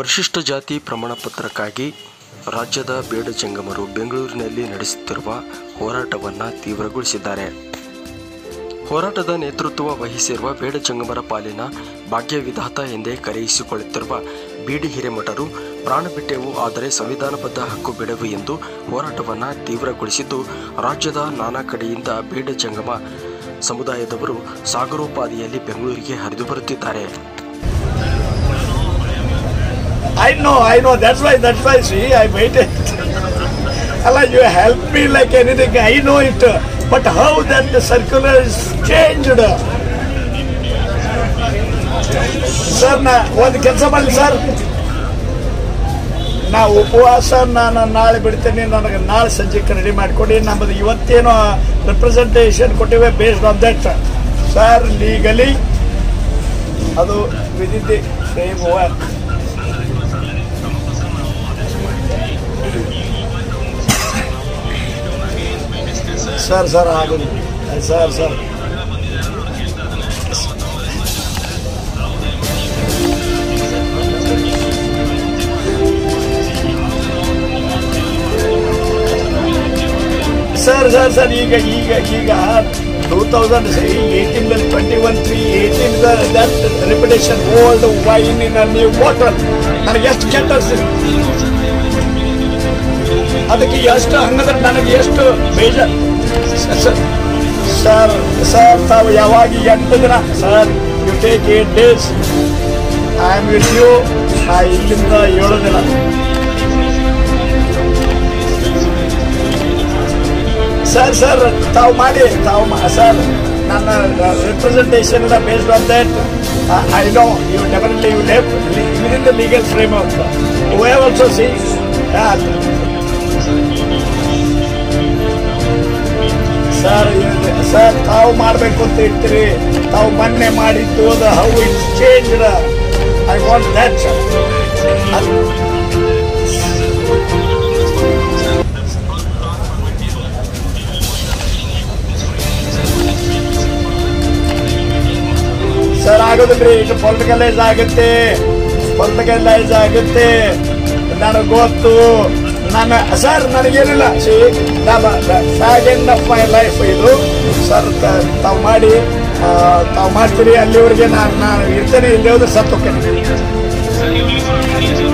ಪರಿಶಿಷ್ಟ ಜಾತಿ ಪ್ರಮಾಣ ಪತ್ರಕ್ಕಾಗಿ ರಾಜ್ಯದ ಬೇಡ ಜಂಗಮರು ಬೆಂಗಳೂರಿನಲ್ಲಿ ನಡೆಸುತ್ತಿರುವ ಹೋರಾಟವನ್ನು ತೀವ್ರಗೊಳಿಸಿದ್ದಾರೆ ಹೋರಾಟದ ನೇತೃತ್ವ ವಹಿಸಿರುವ ಬೇಡ ಜಂಗಮರ ಪಾಲಿನ ಭಾಗ್ಯವಿಧಾತ ಎಂದೇ ಕರೆಯಿಸಿಕೊಳ್ಳುತ್ತಿರುವ ಬಿಡಿ ಹಿರೇಮಠರು ಪ್ರಾಣ ಬಿಟ್ಟೆವು ಆದರೆ ಸಂವಿಧಾನಬದ್ಧ ಹಕ್ಕು ಬಿಡೆವು ಎಂದು ಹೋರಾಟವನ್ನು ತೀವ್ರಗೊಳಿಸಿದ್ದು ರಾಜ್ಯದ ನಾನಾ ಕಡೆಯಿಂದ ಬೇಡ ಜಂಗಮ ಸಮುದಾಯದವರು ಸಾಗರೋಪಾದಿಯಲ್ಲಿ ಬೆಂಗಳೂರಿಗೆ ಹರಿದು ಬರುತ್ತಿದ್ದಾರೆ I know, I know. That's why, that's why. See, I waited. Allah, you help me like anything. I know it. But how that the circular is changed? Sir ನಾ ಒಂದು ಕೆಲಸ ಮಾಡಿ ಸರ್ ನಾ ಉಪವಾಸ ನಾನು ನಾಳೆ ಬಿಡ್ತೇನೆ ನನಗೆ ನಾಳೆ ಸಂಜೆಗೆ ರೆಡಿ ಮಾಡಿಕೊಡಿ ನಮ್ಮದು ಇವತ್ತೇನು ರೆಪ್ರೆಸೆಂಟೇಷನ್ ಕೊಟ್ಟಿವೆ based on that sir legally ಅದು within the framework sir sir ಆಗೋದು sir sir sir sir sir ಈಗ ಈಗ ಈಗ ಟೂ ತೌಸಂಡ್ ಏಯ್ಟೀನ್ದಲ್ಲಿ twenty one three eighteen that reputation old wine in new bottle ನನಗೆ ಎಷ್ಟು ಕೆಟ್ಟ ಅನ್ಸಿದೆ. ಅದಕ್ಕೆ ಎಷ್ಟು ಹಂಗಂದ್ರೆ ನನಗೆ ಎಷ್ಟು ಬೇಜಾರ್ ಸರ್ ಸರ್ ಸರ್ ತಾವು ಯಾವಾಗ ಎಂಟು ದಿನ sir you take eight days I am with you ನಾ ಇಲ್ಲಿಂದ ಏಳು ದಿನ ಸರ್ ಸರ್ ತಾವು ಮಾಡಿ ತಾವು ಮಾ- ಸರ್ ನನ್ನ ರಿಪ್ರೆಸೆಂಟೇಷನ್ ಇಲ್ಲ based on that I know you definitely you leave within the legal frame of you have also see sir sir ತಾವು ಮಾಡಬೇಕು ಅಂತ ಹೇಳ್ತೀರಿ ತಾವು ಮೊನ್ನೆ ಮಾಡಿದ್ದು ಅದು how it's change I want that sir sir ಆಗೋದಿಲ್ರಿ ಇದು ಪೊಲಿಟಿಕಲೈಸ್ ಆಗುತ್ತೆ ಪೊಲಿಟಿಕಲೈಸ್ ಆಗುತ್ತೆ ನನಗೆ ಗೊತ್ತು ನಾನು ಸರ್ ನನಗೇನಿಲ್ಲ see fag end of my life ಇದು ಸರ್ ತಾವು ಮಾಡಿ ಆ, ತಾವು ಮಾಡ್ತೀರಿ ಅಲ್ಲಿವರೆಗೆ ನಾನು ನಾನು ಇರ್ತೇನೆ ಇಲ್ಲಿ ಹೋದ್ರೆ ಸತ್ತು ಹೋಗ್ತೇನೆ